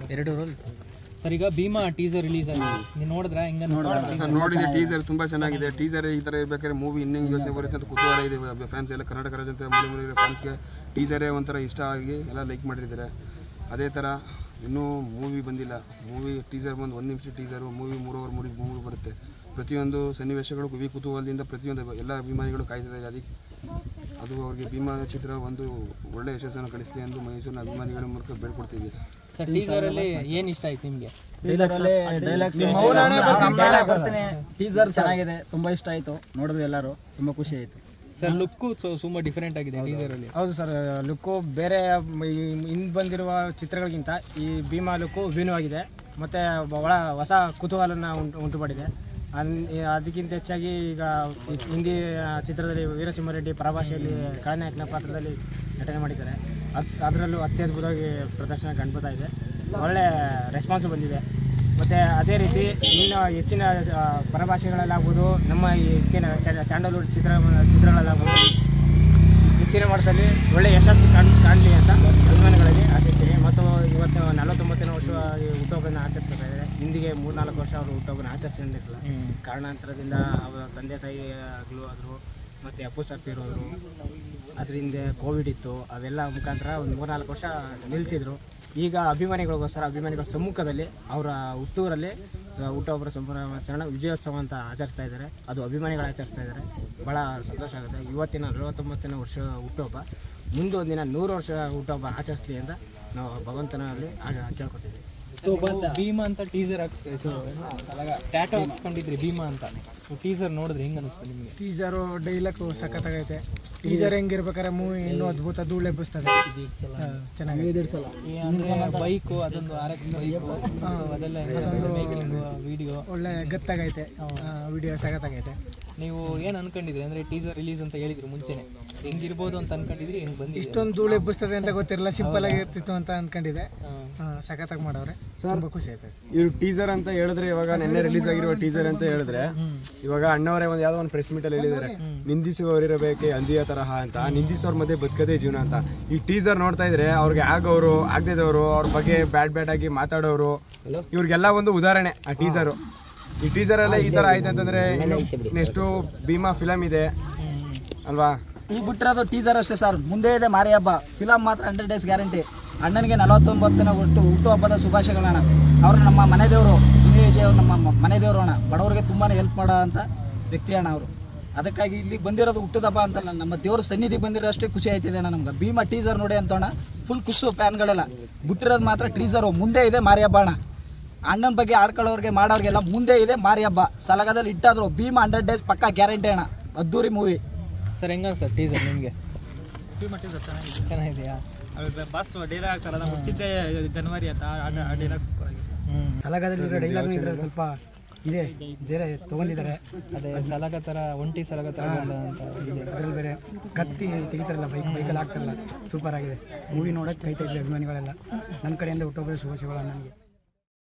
ಎರಡು roll sir ಈಗ Bima teaser release ಆಗಿದೆ ನೀವು ನೋಡಿದ್ರ ಹೆಂಗ ನಾನು ನೋಡಿದೆ ಟೀಸರ್ ತುಂಬಾ ಚೆನ್ನಾಗಿದೆ ಟೀಸರ್ ಈ ತರ ಇರ್ಬೇಕಾದ್ರೆ ಮೂವಿ ಇನ್ನೂ ಯೋಚನೆ ಬರುತ್ತೆ ಅಂತ ಕುತೂಹಲ ಇದೆ ಫ್ಯಾನ್ಸ್ ಎಲ್ಲ ಕರ್ನಾಟಕ ರಾಜ್ಯಂತ ಮೂಲೆ ಮೂಲೆ ಫ್ಯಾನ್ಸ್ಗೆ ಟೀಸರೇ ಒಂಥರ ಇಷ್ಟ ಆಗಿ ಎಲ್ಲ ಲೈಕ್ ಮಾಡಿದ್ದಾರೆ ಅದೇ ಥರ ಇನ್ನೂ ಮೂವಿ ಬಂದಿಲ್ಲ ಮೂವಿ ಟೀಸರ್ ಬಂದು ಒಂದು ನಿಮಿಷ ಟೀಸರು ಮೂವಿ ಮೂರುವರೆ ಮೂರು ಮೂರು ಬರುತ್ತೆ ಪ್ರತಿಯೊಂದು ಸನ್ನಿವೇಶಗಳು ವಿ ಕುತೂಹಲದಿಂದ ಪ್ರತಿಯೊಂದು ಎಲ್ಲ ಅಭಿಮಾನಿಗಳು ಕಾಯ್ತಿದ್ದಾರೆ ಅದಕ್ಕೆ ಅದು ಅವ್ರಿಗೆ ಭೀಮಾ ಚಿತ್ರ ಒಂದು ಒಳ್ಳೆಯ ಯಶಸ್ಸನ್ನು ಗಳಿಸಲಿ ಎಂದು ಮೈಸೂರಿನ ಅಭಿಮಾನಿಗಳ ಮೂಲಕ ಬೇಡ್ಕೊಡ್ತೀವಿ ಸರ್ ಟೀಸರ್ ಅಲ್ಲಿ ಏನ್ ಇಷ್ಟ ಆಯ್ತು ನಿಮ್ಗೆ ಟೀಸರ್ ಚೆನ್ನಾಗಿದೆ ತುಂಬಾ ಇಷ್ಟ ಆಯ್ತು ನೋಡಿದ್ವಿ ಎಲ್ಲರೂ ತುಂಬಾ ಖುಷಿ ಆಯ್ತು ಸರ್ ಲುಕ್ಕು ತುಂಬಾ ಡಿಫರೆಂಟ್ ಆಗಿದೆ ಟೀಸರ್ ಅಲ್ಲಿ ಹೌದು ಸರ್ ಲುಕ್ಕು ಬೇರೆ ಇನ್ನು ಬಂದಿರುವ ಚಿತ್ರಗಳಿಗಿಂತ ಈ ಭೀಮಾ ಲುಕ್ಕು ವಿಭಿನ್ನವಾಗಿದೆ ಮತ್ತು ಒಳ ಹೊಸ ಕುತೂಹಲನ ಉಂಟು ಉಂಟು ಮಾಡಿದೆ ಅನ್ ಅದಕ್ಕಿಂತ ಹೆಚ್ಚಾಗಿ ಈಗ ಈ ಹಿಂದಿ ಚಿತ್ರದಲ್ಲಿ ವೀರಸಿಂಹರೆಡ್ಡಿ ಪರಭಾಷೆಯಲ್ಲಿ ಖಳನಾಯಕನ ಪಾತ್ರದಲ್ಲಿ ನಟನೆ ಮಾಡಿದ್ದಾರೆ ಅದು ಅದರಲ್ಲೂ ಅತ್ಯದ್ಭುತವಾಗಿ ಪ್ರದರ್ಶನ ಕಂಡುಬರ್ತಾ ಇದೆ ಒಳ್ಳೆ ರೆಸ್ಪಾನ್ಸ್ ಬಂದಿದೆ ಮತ್ತು ಅದೇ ರೀತಿ ಇನ್ನು ಹೆಚ್ಚಿನ ಆ, ಪರಭಾಷೆಗಳಲ್ಲಾಗ್ಬೋದು ನಮ್ಮ ಈ ಹೆಚ್ಚಿನ ಸ್ಯಾಂಡಲ್ವುಡ್ ಚಿತ್ರ ಚಿತ್ರಗಳಲ್ಲಾಗ್ಬೋದು ಹೆಚ್ಚಿನ ಮಟ್ಟದಲ್ಲಿ ಒಳ್ಳೆ ಯಶಸ್ಸು ಕಾಣ್ ಕಾಣಲಿ ಅಂತ ಅಭಿಮಾನಿಗಳಲ್ಲಿ ಆಶಿಸ್ತೀನಿ ಮತ್ತು ಇವತ್ತು ನಲವತ್ತೊಂಬತ್ತನೇ ವರ್ಷ ಈ ಹುಟ್ಟುಹಬ್ಬನ ಆಚರಿಸ್ತಾ ಇದ್ದಾರೆ ಹಿಂದಿಗೆ ಮೂರ್ನಾಲ್ಕು ವರ್ಷ ಅವರು ಹುಟ್ಟುಹಬ್ಬನ ಆಚರಿಸಿರಲಿಲ್ಲ ಕಾರಣಾಂತರದಿಂದ ಅವರ ತಂದೆ ತಾಯಿಗಳು ಆದರು ಮತ್ತು ಅಪ್ಪು ಸರ್ ತೀರೋದ್ರು ಅದ್ರ ಹಿಂದೆ ಕೋವಿಡ್ ಇತ್ತು ಅವೆಲ್ಲ ಮುಖಾಂತರ ಒಂದು ಮೂರ್ನಾಲ್ಕು ವರ್ಷ ನಿಲ್ಲಿಸಿದ್ರು ಈಗ ಅಭಿಮಾನಿಗಳಿಗೋಸ್ಕರ ಅಭಿಮಾನಿಗಳ ಸಮ್ಮುಖದಲ್ಲಿ ಅವರ ಹುಟ್ಟೂರಲ್ಲಿ ಆ, ಹುಟ್ಟುಹಬ್ಬರ ಸಂಭ್ರಮಾಚರಣೆ ವಿಜಯೋತ್ಸವ ಅಂತ ಆಚರಿಸ್ತಾ ಇದ್ದಾರೆ ಅದು ಅಭಿಮಾನಿಗಳು ಆಚರಿಸ್ತಾ ಇದ್ದಾರೆ ಭಾಳ ಸಂತೋಷ ಆಗುತ್ತೆ ಇವತ್ತಿನ ನಲವತ್ತೊಂಬತ್ತನೇ ವರ್ಷ ಹುಟ್ಟುಹಬ್ಬ ಮುಂದೊಂದು ದಿನ ನೂರು ವರ್ಷ ಹುಟ್ಟುಹಬ್ಬ ಆಚರಿಸ್ಲಿ ಅಂತ ನಾವು ಭಗವಂತನಲ್ಲಿ ಆ- ಕೇಳ್ಕೊತಿದ್ದೀವಿ ಭೀಮಾ ಅಂತ ಟೀಸರ್ ಹಾಕ್ಸ್ಕೊಂಡು ಟ್ಯಾಟೋ ಹಾಕ್ಸ್ಕೊಂಡಿದ್ರಿ ಭೀಮಾ ಅಂತ ಟೀಸರ್ ನೋಡಿದ್ರೆ ಹೆಂಗ್ ಅನಿಸ್ತು ನಿಮ್ಗೆ ಟೀಸರು ಡೈಲಾಗ್ ಸಖತ್ತಾಗೈತೆ ಟೀಸರ್ ಹೆಂಗಿರ್ಬೇಕಾದ್ರೆ ಮೂವಿ ಇನ್ನೂ ಅದ್ಭುತ ಧೂಳು ಎಬ್ಬಿಸ್ತದೆ ಚೆನ್ನಾಗಿದೆ ಈ ಅಂದ್ರೆ ಬೈಕು ಅದೊಂದು ಆರ್ ಎಕ್ಸ್ ಬೈಕು ಅದೆಲ್ಲ ಮೇಕಿಂಗ್ ವಿಡಿಯೋ ಒಳ್ಳೆ ಗತ್ತಾಗೈತೆ ವಿಡಿಯೋ ಸಖತ್ತಾಗೈತೆ ನೀವು ಏನ್ ಅನ್ಕೊಂಡಿದ್ರಿ ಅಂದ್ರೆ ಟೀಸರ್ ರಿಲೀಸ್ ಅಂತ ಹೇಳಿದ್ರು ಮುಂಚೆನೆ ಹೆಂಗಿರ್ಬೋದು ಅಂತ ಅನ್ಕೊಂಡಿದ್ರಿ ಹೆಂಗ್ ಬಂದಿದೆ ಇಷ್ಟೊಂದು ಧೂಳು ಎಬ್ಬಿಸ್ತದೆ ಅಂತ ಗೊತ್ತಿರಲ್ಲ ಸಿಂಪಲ್ ಆಗಿರ್ತಿತ್ತು ಅಂತ ಅನ್ಕೊಂಡಿದ್ದೆ ಸಖತ್ತಾಗಿ ಮಾಡವ್ರೆ ತುಂಬ ಖುಷಿ ಆಯ್ತು ಇದು ಟೀಸರ್ ಅಂತ ಹೇಳಿದ್ರೆ ಇವಾಗ ನಿನ್ನೆ ರಿಲೀಸ್ ಆಗಿರುವ ಟೀಸರ್ ಅಂತ ಹೇಳಿದ್ರೆ ಇವಾಗ ಅಣ್ಣವರೇ ಒಂದು ಯಾವ್ದೋ ಒಂದು ಪ್ರೆಸ್ ಮೀಟ್ ಅಲ್ಲಿ ಹೇಳಿದ್ದಾರೆ ನಿಂದಿಸುವವರಿರಬೇಕೆ ಅಂದಿಯ ತರಹ ಅಂತ ನಿಂದಿಸೋರ್ ಮಧ್ಯೆ ಬದುಕದೇ ಜೀವನ ಅಂತ ಈ ಟೀಸರ್ ನೋಡ್ತಾ ಇದ್ರೆ ಅವ್ರಿಗೆ ಆಗೋರು ಆಗದಿದ್ದವರು ಅವ್ರ ಬಗ್ಗೆ ಬ್ಯಾಡ್ ಬ್ಯಾಡ್ ಆಗಿ ಮಾತಾಡೋರು ಇವ್ರಿಗೆಲ್ಲ ಒಂದು ಉದಾಹರಣೆ ಆ ಟೀಸರು ಈ ಟೀಸರ್ ಅಲ್ಲೇ ಈ ತರ ಆಯ್ತು ಅಂತಂದ್ರೆ ನೆಕ್ಸ್ಟ್ ಭೀಮಾ ಫಿಲಮ್ ಇದೆ ಅಲ್ವಾ ಈಗ ಬಿಟ್ಟಿರೋದು ಟೀಸರ್ ಅಷ್ಟೇ ಸರ್ ಮುಂದೆ ಇದೆ ಮಾರಿ ಹಬ್ಬ ಫಿಲಮ್ ಮಾತ್ರ ಹಂಡ್ರೆಡ್ ಡೇಸ್ ಗ್ಯಾರಂಟಿ ಅಣ್ಣನಿಗೆ ನಲವತ್ತೊಂಬತ್ತನೇ ಒಟ್ಟು ಹುಟ್ಟುಹಬ್ಬದ ಶುಭಾಶಯಗಳಣ್ಣ ಅವರು ನಮ್ಮ ಮನೆ ದೇವರು ವಿಜಯ್ ಅವರು ನಮ್ಮ ಮ- ಮನೆ ದೇವರು ಅಣ್ಣ ಬಡವರಿಗೆ ತುಂಬಾ ಹೆಲ್ಪ್ ಮಾಡೋ ಅಂತ ವ್ಯಕ್ತಿ ಅಣ್ಣ ಅವರು ಅದಕ್ಕಾಗಿ ಇಲ್ಲಿ ಬಂದಿರೋದು ಹುಟ್ಟದ ಹಬ್ಬ ಅಂತಲ್ಲ ನಮ್ಮ ದೇವ್ರ ಸನ್ನಿಧಿ ಬಂದಿರೋ ಅಷ್ಟೇ ಖುಷಿ ಆಯ್ತಿದೆ ಅಣ್ಣ ನಮ್ಗೆ ಭೀಮಾ ಟೀಸರ್ ನೋಡಿ ಅಂತೋಣ ಫುಲ್ ಖುಷು ಫ್ಯಾನ್ಗಳೆಲ್ಲ ಬಿಟ್ಟಿರೋದು ಮಾತ್ರ ಟೀಸರು ಮುಂದೆ ಇದೆ ಮಾರಿ ಹಬ್ಬ ಅಣ್ಣ ಅಣ್ಣನ ಬಗ್ಗೆ ಆಡ್ಕೊಳ್ಳೋರಿಗೆ ಮಾಡೋರಿಗೆಲ್ಲ ಮುಂದೆ ಇದೆ ಮಾರಿ ಹಬ್ಬ ಸಲಗದಲ್ಲಿ ಇಟ್ಟಾದ್ರು ಭೀಮಾ ಹಂಡ್ರೆಡ್ ಡೇಸ್ ಪಕ್ಕ ಗ್ಯಾರಂಟಿ ಅಣ್ಣ ಅದ್ದೂರಿ ಮೂವಿ ಸರ್ ಹೆಂಗ ಸರ್ ಟೀಸರ್ ನಿಮ್ಗೆ ಚೆನ್ನಾಗಿದೆಯಾ ಬಸ್ ಡೈಲಾಗ್ ಆಗ್ತಾರಲ್ಲ ಹುಟ್ಟಿದ್ದೆ ಜನವರಿ ಅಂತ ಆ ಡೈಲಾಗ್ ಸೂಪರ್ ಆಗಿದೆ ಹ್ಮ್ ಸಲಗದಲ್ಲಿರೋ ಡೈಲಾಗ್ ಇದ್ರೆ ಸ್ವಲ್ಪ ಇದೆ ಬೇರೆ ತೊಗೊಂಡಿದ್ದಾರೆ ಅದೇ ಸಲಗ ತರ ಒಂಟಿ ಸಲಗ ತರ ಬಂದ ಅಂತ ಇದೆ. ಅದ್ರಲ್ಲಿ ಬೇರೆ ಕತ್ತಿ ತೆಗಿತಾರಲ್ಲ ಬೈಕ್ ಬೈಕಲ್ಲಿ ಹಾಕ್ತಾರಲ್ಲ ಸೂಪರ್ ಆಗಿದೆ ಮೂವಿ ನೋಡೋಕೆ ಕೈತಾ ಇದ್ವಿ ಅಭಿಮಾನಿಗಳೆಲ್ಲ ನನ್ನ ಕಡೆಯಿಂದ ಹುಟ್ಟುಹಬ್ಬದ ಶುಭಾಶಯಗಳು ನನಗೆ